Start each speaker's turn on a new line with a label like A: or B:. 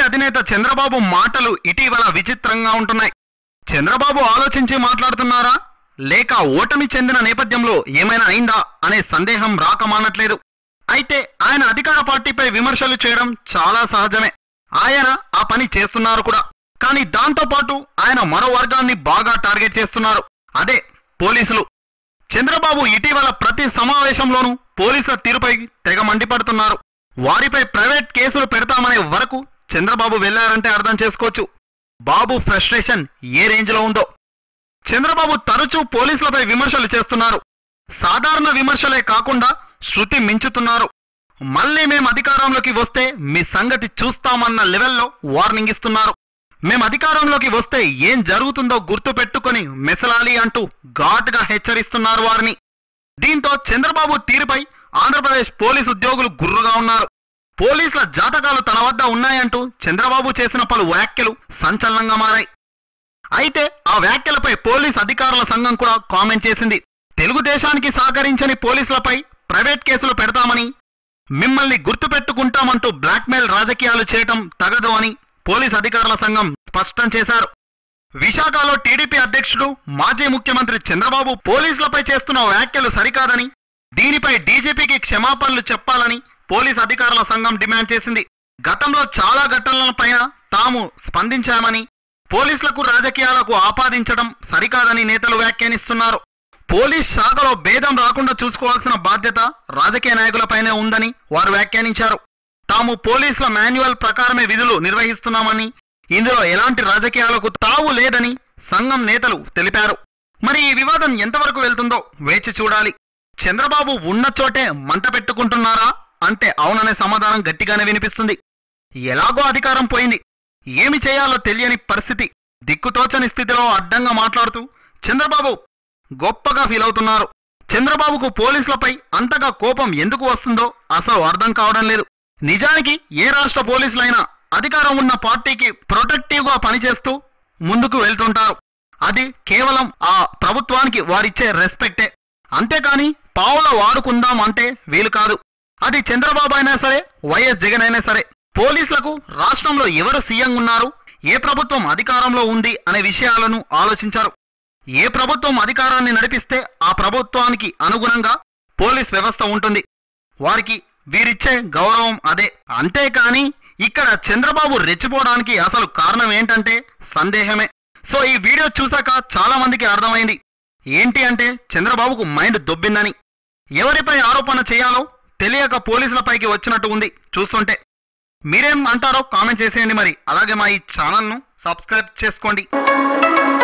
A: అధినేత చంద్రబాబు మాటలు ఇటీవల విచిత్రంగా ఉంటున్నాయి చంద్రబాబు ఆలోచించి మాట్లాడుతున్నారా లేక ఓటమి చెందిన నేపథ్యంలో ఏమైనా అయిందా అనే సందేహం రాకమానట్లేదు అయితే ఆయన అధికార పార్టీపై విమర్శలు చేయడం చాలా సహజమే ఆయన ఆ పని చేస్తున్నారు కూడా కానీ దాంతో పాటు ఆయన మరో వర్గాన్ని బాగా టార్గెట్ చేస్తున్నారు అదే పోలీసులు చంద్రబాబు ఇటీవల ప్రతి సమావేశంలోనూ పోలీసుల తీరుపై తెగ మండిపడుతున్నారు వారిపై ప్రైవేట్ కేసులు పెడతామనే వరకు చంద్రబాబు వెళ్లారంటే అర్థం చేసుకోవచ్చు బాబు ఫ్రస్ట్రేషన్ ఏ రేంజ్లో ఉందో చంద్రబాబు తరచూ పోలీసులపై విమర్శలు చేస్తున్నారు సాధారణ విమర్శలే కాకుండా శృతి మించుతున్నారు మళ్ళీ మేం అధికారంలోకి వస్తే మీ సంగతి చూస్తామన్న లెవెల్లో వార్నింగ్ ఇస్తున్నారు మేం అధికారంలోకి వస్తే ఏం జరుగుతుందో గుర్తు పెట్టుకొని మెసలాలి అంటూ ఘాటుగా హెచ్చరిస్తున్నారు వారిని దీంతో చంద్రబాబు తీరుపై ఆంధ్రప్రదేశ్ పోలీసు ఉద్యోగులు గుర్రుగా ఉన్నారు పోలీసుల జాతకాలు తన వద్ద ఉన్నాయంటూ చంద్రబాబు చేసిన పలు వ్యాఖ్యలు సంచలనంగా మారాయి అయితే ఆ వ్యాఖ్యలపై పోలీస్ అధికారుల సంఘం కూడా కామెంట్ చేసింది తెలుగుదేశానికి సహకరించని పోలీసులపై ప్రైవేట్ కేసులు పెడతామని మిమ్మల్ని గుర్తుపెట్టుకుంటామంటూ బ్లాక్మెయిల్ రాజకీయాలు చేయటం తగదు అని పోలీస్ అధికారుల సంఘం స్పష్టం చేశారు విశాఖలో టీడీపీ అధ్యక్షుడు మాజీ ముఖ్యమంత్రి చంద్రబాబు పోలీసులపై చేస్తున్న వ్యాఖ్యలు సరికాదని దీనిపై డీజీపీకి క్షమాపణలు చెప్పాలని పోలీస్ అధికారుల సంఘం డిమాండ్ చేసింది గతంలో చాలా ఘటనలపైన తాము స్పందించామని పోలీసులకు రాజకీయాలకు ఆపాదించడం సరికాదని నేతలు వ్యాఖ్యానిస్తున్నారు పోలీస్ శాఖలో భేదం రాకుండా చూసుకోవాల్సిన బాధ్యత రాజకీయ నాయకులపైనే ఉందని వారు వ్యాఖ్యానించారు తాము పోలీసుల మాన్యువల్ ప్రకారమే విధులు నిర్వహిస్తున్నామని ఇందులో ఎలాంటి రాజకీయాలకు తావు లేదని సంఘం నేతలు తెలిపారు మరి ఈ వివాదం ఎంతవరకు వెళ్తుందో వేచి చూడాలి చంద్రబాబు ఉన్న చోటే మంట పెట్టుకుంటున్నారా అంటే అవుననే సమాధానం గట్టిగానే వినిపిస్తుంది ఎలాగో అధికారం పోయింది ఏమి చేయాలో తెలియని పరిస్థితి దిక్కుతోచని స్థితిలో అడ్డంగా మాట్లాడుతూ చంద్రబాబు గొప్పగా ఫీల్ అవుతున్నారు చంద్రబాబుకు పోలీసులపై అంతగా కోపం ఎందుకు వస్తుందో అసలు అర్థం కావడం లేదు నిజానికి ఏ రాష్ట్ర పోలీసులైనా అధికారం ఉన్న పార్టీకి ప్రొటెక్టివ్ గా పనిచేస్తూ ముందుకు వెళ్తుంటారు అది కేవలం ఆ ప్రభుత్వానికి వారిచ్చే రెస్పెక్టే అంతేకాని పావుల వాడుకుందాం అంటే వీలు కాదు అది చంద్రబాబు అయినా సరే వైఎస్ జగన్ అయినా సరే పోలీసులకు రాష్ట్రంలో ఎవరు సీఎం ఉన్నారు ఏ ప్రభుత్వం అధికారంలో ఉంది అనే విషయాలను ఆలోచించారు ఏ ప్రభుత్వం అధికారాన్ని నడిపిస్తే ఆ ప్రభుత్వానికి అనుగుణంగా పోలీస్ వ్యవస్థ ఉంటుంది వారికి వీరిచ్చే గౌరవం అదే అంతేకాని ఇక్కడ చంద్రబాబు రెచ్చిపోవడానికి అసలు కారణం ఏంటంటే సందేహమే సో ఈ వీడియో చూశాక చాలా మందికి అర్థమైంది ఏంటి అంటే చంద్రబాబుకు మైండ్ దొబ్బిందని ఎవరిపై ఆరోపణ చేయాలో తెలియక పోలీసులపైకి వచ్చినట్టు ఉంది చూస్తుంటే మీరేం అంటారో కామెంట్ చేసేయండి మరి అలాగే మా ఈ ఛానల్ను సబ్స్క్రైబ్ చేసుకోండి